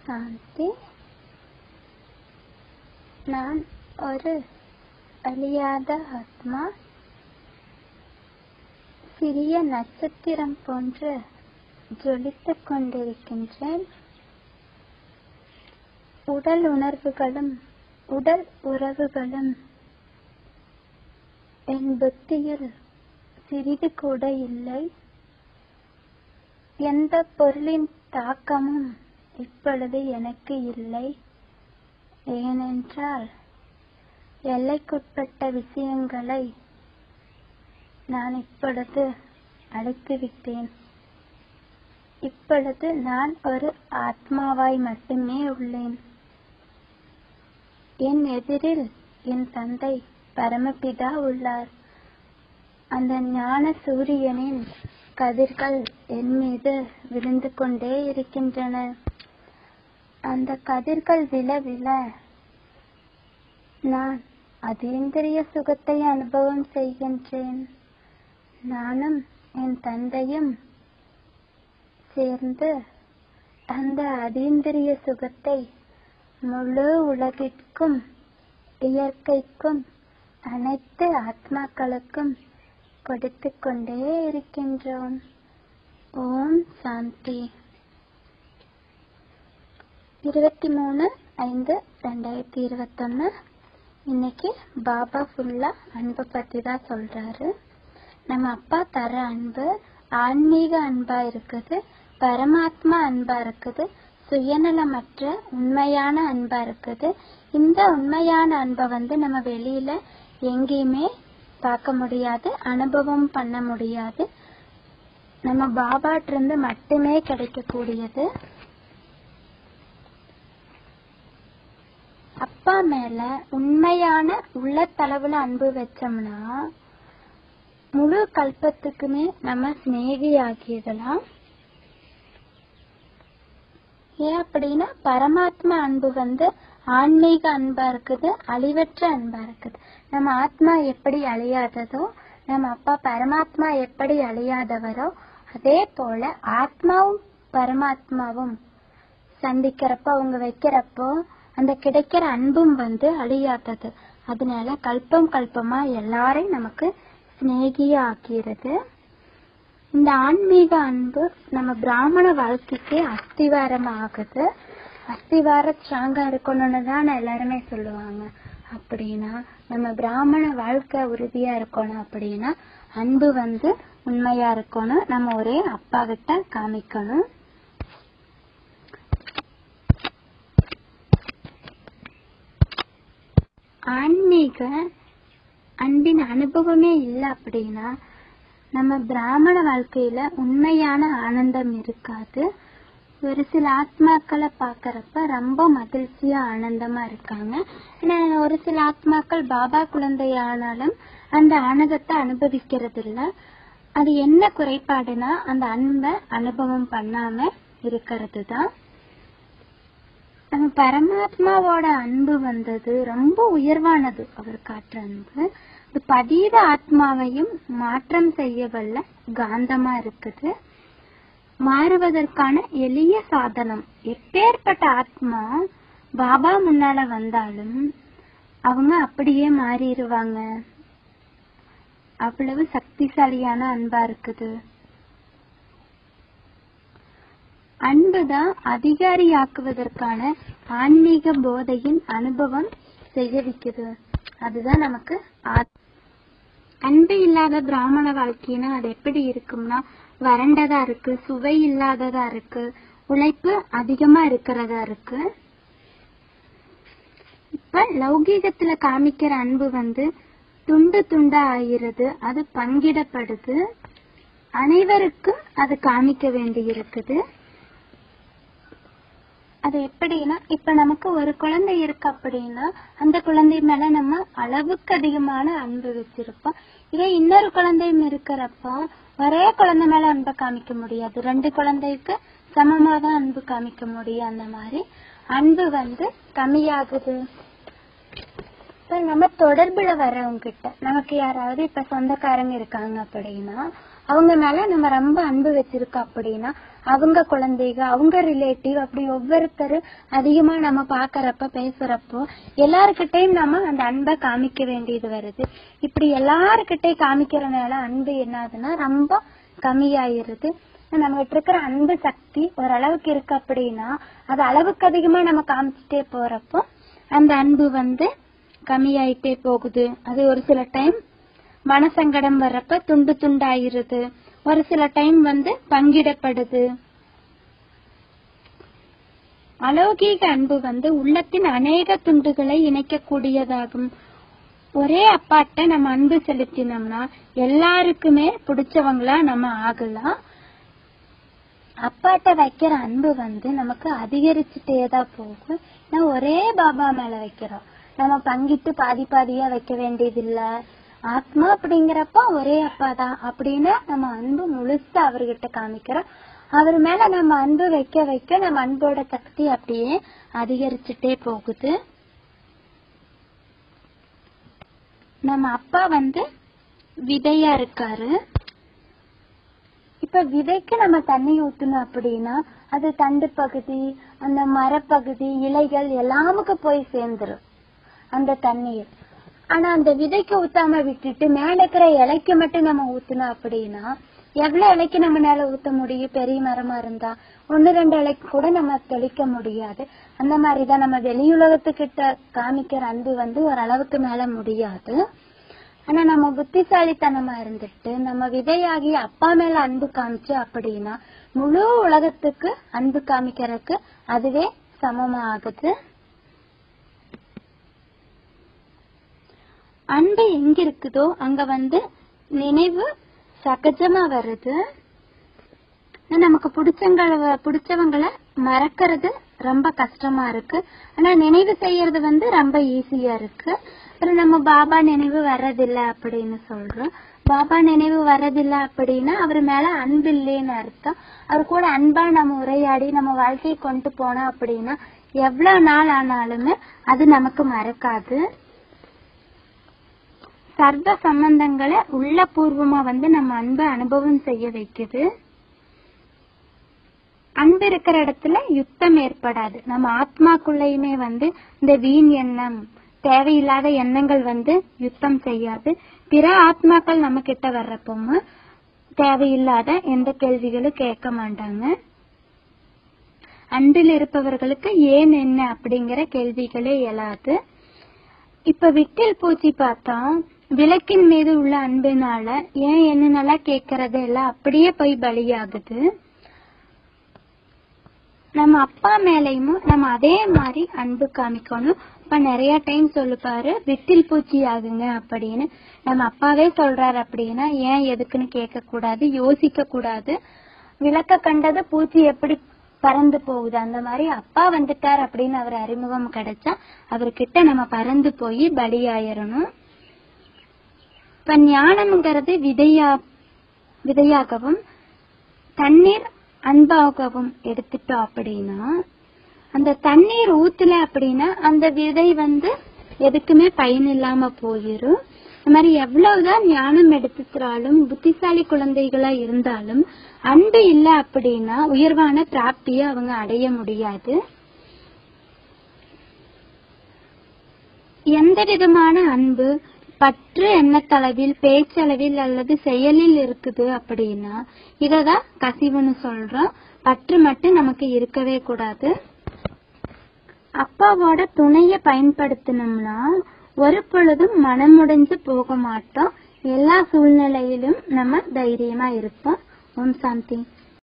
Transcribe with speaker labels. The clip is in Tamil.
Speaker 1: சாந்தி நான் ஒரு அழியாத ஆத்மா சிறிய நட்சத்திரம் போன்று ஜொலித்துக் கொண்டிருக்கின்றேன் உடல் உணர்வுகளும் உடல் உறவுகளும் என் புத்தியில் சிறிது கூட இல்லை எந்த பொருளின் தாக்கமும் இப்பொழுது எனக்கு இல்லை ஏனென்றால் எல்லைக்குட்பட்ட விஷயங்களை நான் இப்பொழுது அழைத்துவிட்டேன் இப்பொழுது நான் ஒரு ஆத்மாவாய் மட்டுமே உள்ளேன் என் எதிரில் என் தந்தை பரமபிதா உள்ளார் அந்த ஞான சூரியனின் கதிர்கள் என் மீது விழுந்து கொண்டே இருக்கின்றன அந்த கதிர்கள் விழ விழ நான் அதீந்திரிய சுகத்தை அனுபவம் செய்கின்றேன் நானும் என் தந்தையும் சேர்ந்து அந்த அதீந்திரிய சுகத்தை முழு உலகிற்கும் இயற்கைக்கும் அனைத்து ஆத்மாக்களுக்கும் கொடுத்து கொண்டே இருக்கின்றோம் ஓம் சாந்தி இருபத்தி மூணு ஐந்து ரெண்டாயிரத்தி இருபத்தொன்னு இன்னைக்கு பாபா ஃபுல்லா அன்பை பத்தி தான் சொல்றாரு நம்ம அப்பா தர அன்பு ஆன்மீக அன்பா இருக்குது பரமாத்மா அன்பா இருக்குது சுயநலமற்ற உண்மையான அன்பா இருக்குது இந்த உண்மையான அன்பை வந்து நம்ம வெளியில எங்கேயுமே பார்க்க முடியாது அனுபவம் பண்ண முடியாது நம்ம பாபாட்ட இருந்து மட்டுமே கிடைக்கக்கூடியது அப்பா மேல உண்மையான உள்ளத்தளவுல அன்பு வச்சோம்னா முழு கல்பத்துக்குமே நம்ம சிநேகி ஆகிடலாம் ஏன் அப்படின்னா பரமாத்மா அன்பு வந்து ஆன்மீக அன்பா இருக்குது அழிவற்ற அன்பா இருக்குது நம்ம ஆத்மா எப்படி அழியாததோ நம்ம அப்பா பரமாத்மா எப்படி அழியாதவரோ அதே போல ஆத்மாவும் பரமாத்மாவும் சந்திக்கிறப்போ அவங்க வைக்கிறப்போ அந்த கிடைக்கிற அன்பும் வந்து அழியாதது அதனால கல்பம் கல்பமா எல்லாரையும் நமக்கு சிநேகியா ஆக்கிறது இந்த ஆன்மீக அன்பு நம்ம பிராமண வாழ்க்கைக்கு அஸ்திவாரம் ஆகுது அஸ்திவார ஸ்ட்ராங்கா இருக்கணும்னு தான் எல்லாருமே சொல்லுவாங்க அப்படின்னா நம்ம பிராமண வாழ்க்கை உறுதியா இருக்கணும் அப்படின்னா அன்பு வந்து உண்மையா இருக்கணும் நம்ம ஒரே அப்பா கிட்ட காமிக்கணும் ஆன்மீக அன்பின் அனுபவமே இல்லை அப்படின்னா நம்ம பிராமண வாழ்க்கையில உண்மையான ஆனந்தம் இருக்காது ஒரு சில ஆத்மாக்களை பாக்குறப்ப ரொம்ப மகிழ்ச்சியா ஆனந்தமா இருக்காங்க ஏன்னா ஒரு சில ஆத்மாக்கள் பாபா குழந்தையானாலும் அந்த ஆனந்தத்தை அனுபவிக்கிறது இல்ல அது என்ன குறைபாடுனா அந்த அன்பை அனுபவம் பண்ணாம இருக்கிறது தான் நம்ம பரமாத்மாவோட அன்பு வந்தது ரொம்ப உயர்வானது அவர் காட்டுற அன்பு இது பதீத ஆத்மாவையும் மாற்றம் செய்ய வல்ல காந்தமா இருக்குது மாறுவதற்கான எளிய சாதனம் எப்பேற்பட்ட ஆத்மா பாபா முன்னால வந்தாலும் அவங்க அப்படியே மாறிடுவாங்க அவ்வளவு சக்திசாலியான அன்பா இருக்குது அன்புதான் அதிகாரியாக்குவதற்கான ஆன்மீக போதையின் அனுபவம் செய்ய வைக்குது அதுதான் நமக்கு அன்பு இல்லாத பிராமண வாழ்க்கைனா அது எப்படி இருக்கும்னா வறண்டதா இருக்கு சுவை இல்லாததா இருக்கு உழைப்பு அதிகமா இருக்கிறதா இருக்கு இப்ப லௌகீகத்துல காமிக்கிற அன்பு வந்து துண்டு துண்டா ஆகிறது அது பங்கிடப்படுது அனைவருக்கும் அது காமிக்க வேண்டி இருக்குது அது எப்படின்னா இப்ப நமக்கு ஒரு குழந்தை இருக்கு அப்படின்னா அந்த குழந்தை மேல நம்ம அளவுக்கு அதிகமான அன்பு வச்சிருப்போம் இதே இன்னொரு குழந்தையும் இருக்கிறப்போ ஒரே குழந்தை மேல அன்பை காமிக்க முடியாது ரெண்டு குழந்தைக்கு சமமா தான் அன்பு காமிக்க முடியும் அந்த மாதிரி அன்பு வந்து கம்மியாகுது இப்ப நம்ம தொடர்புல வர்றவங்க கிட்ட நமக்கு யாராவது இப்ப சொந்தக்காரங்க இருக்காங்க அப்படின்னா அவங்க மேல நம்ம ரொம்ப அன்பு வச்சிருக்கோம் அப்படின்னா அவங்க குழந்தைங்க அவங்க ரிலேட்டிவ் அப்படி ஒவ்வொருத்தர் அதிகமா நம்ம பாக்குறப்ப பேசுறப்போ எல்லாருக்கிட்டையும் நம்ம அந்த அன்பை காமிக்க வேண்டியது வருது இப்படி எல்லாருக்கிட்டையும் காமிக்கிறனால அன்பு என்னதுன்னா ரொம்ப கம்மியாயிருது நம்மகிட்ட இருக்கிற அன்பு சக்தி ஓரளவுக்கு இருக்கு அப்படின்னா அது அளவுக்கு அதிகமா நம்ம காமிச்சிட்டே போறப்போ அந்த அன்பு வந்து கம்மியாயிட்டே போகுது அது ஒரு சில டைம் மனசங்கடம் வர்றப்ப துண்டு துண்டாயிருது ஒரு சில டைம் வந்து பங்கிடப்படுது அலௌகீக அன்பு வந்து உள்ளத்தின் அநேக துண்டுகளை இணைக்கக்கூடியதாகும் ஒரே அப்பாட்ட நம்ம அன்பு செலுத்தினோம்னா எல்லாருக்குமே பிடிச்சவங்களா நம்ம ஆகலாம் அப்பாட்ட வைக்கிற அன்பு வந்து நமக்கு அதிகரிச்சுட்டே தான் போகும் நான் ஒரே பாபா மேல வைக்கிறோம் நம்ம பங்கிட்டு பாதி பாதியா வைக்க வேண்டியது இல்ல ஆத்மா அப்படிங்கிறப்ப ஒரே அப்பா தான் அப்படின்னு நம்ம அன்பு முழுசா அவர்கிட்ட காமிக்கிறோம் அவர் மேல நம்ம அன்பு வைக்க வைக்க நம்ம அன்போட சக்தி அப்படியே அதிகரிச்சுட்டே போகுது நம்ம அப்பா வந்து விதையா இருக்காரு இப்ப விதைக்கு நம்ம தண்ணி ஊத்தணும் அப்படின்னா அது தண்டு பகுதி அந்த மரப்பகுதி இலைகள் எல்லாமுக்கு போய் சேர்ந்துரும் அந்த தண்ணீர் ஆனா அந்த விதைக்கு ஊத்தாம விட்டுட்டு மேல இருக்கிற இலைக்கு மட்டும் நம்ம ஊத்தணும் அப்படின்னா எவ்வளவு இலைக்கு நம்ம மேல ஊத்த முடியும் பெரிய மரமா இருந்தா ஒன்னு ரெண்டு இலைக்கு கூட நம்ம தெளிக்க முடியாது அந்த மாதிரிதான் நம்ம வெளியுலகத்துக்கிட்ட காமிக்கிற அன்பு வந்து ஓரளவுக்கு மேல முடியாது ஆனா நம்ம புத்திசாலித்தனமா இருந்துட்டு நம்ம விதையாகி அப்பா மேல அன்பு காமிச்சு அப்படின்னா முழு உலகத்துக்கு அன்பு காமிக்கிறதுக்கு அதுவே சமமாகுது அன்பு எங்க இருக்குதோ அங்க வந்து நினைவு சகஜமா வருது நமக்கு பிடிச்சவங்கள பிடிச்சவங்கள மறக்கிறது ரொம்ப கஷ்டமா இருக்கு ஆனா நினைவு செய்யறது வந்து ரொம்ப ஈஸியா இருக்கு அப்புறம் நம்ம பாபா நினைவு வர்றதில்ல அப்படின்னு சொல்றோம் பாபா நினைவு வர்றதில்ல அப்படின்னா அவர் மேல அன்பு இல்லைன்னு அர்த்தம் அவர் கூட அன்பா நம்ம உரையாடி நம்ம வாழ்க்கையை கொண்டு போனோம் அப்படின்னா எவ்வளவு நாள் ஆனாலுமே அது நமக்கு மறக்காது சர்வ சம்பந்தங்களை உள்ளபூர்வமா வந்து நம்ம அன்பை அனுபவம் செய்ய வைக்குது அன்பு இருக்கிற இடத்துல யுத்தம் ஏற்படாது நம்ம ஆத்மாக்குள்ளயுமே வந்து இந்த வீண் எண்ணம் தேவையில்லாத எண்ணங்கள் வந்து யுத்தம் செய்யாது பிற ஆத்மாக்கள் நம்ம கிட்ட வர்றப்போம தேவையில்லாத எந்த கேள்விகளும் கேட்க மாட்டாங்க அன்பில் இருப்பவர்களுக்கு ஏன் என்ன அப்படிங்கிற கேள்விகளே எழாது இப்ப விட்டில் பூச்சி பார்த்தா விளக்கின் மீது உள்ள அன்பினால ஏன் என்னென்னலாம் கேட்கறது எல்லாம் அப்படியே போய் பலியாகுது நம்ம அப்பா மேலையும் நம்ம அதே மாதிரி அன்பு காமிக்கணும் இப்ப நிறைய டைம் சொல்லுப்பாரு விட்டில் பூச்சி ஆகுங்க அப்படின்னு நம்ம அப்பாவே சொல்றாரு அப்படின்னா ஏன் எதுக்குன்னு கேட்க கூடாது யோசிக்க கூடாது விளக்க கண்டது பூச்சி எப்படி பறந்து போகுது அந்த மாதிரி அப்பா வந்துட்டார் அப்படின்னு அவர் அறிமுகம் கிடைச்சா அவர்கிட்ட நம்ம பறந்து போய் பலியாயிரணும் இப்ப ஞானம்ங்கிறது விதையா விதையாகவும் தண்ணீர் அன்பாகவும் எடுத்துட்டோம் அப்படின்னா அந்த தண்ணீர் ஊத்துல அப்படின்னா அந்த விதை வந்து எதுக்குமே பயன் இல்லாம போயிரும் இந்த மாதிரி எவ்வளவுதான் ஞானம் எடுத்துட்டாலும் புத்திசாலி குழந்தைகளா இருந்தாலும் அன்பு இல்ல அப்படின்னா உயர்வான பிராப்திய அவங்க அடைய முடியாது எந்த விதமான அன்பு பற்று எண்ணத்தளவில் பேச்சளவில் அல்லது செயலில் இருக்குது அப்படின்னா இததான் கசிவுன்னு சொல்றோம் பற்று மட்டும் நமக்கு இருக்கவே கூடாது அப்பாவோட துணைய பயன்படுத்தினோம்னா ஒரு பொழுதும் மனமுடைஞ்சு போக மாட்டோம் எல்லா சூழ்நிலையிலும் நம்ம தைரியமா இருப்போம் ஓம் சாந்தி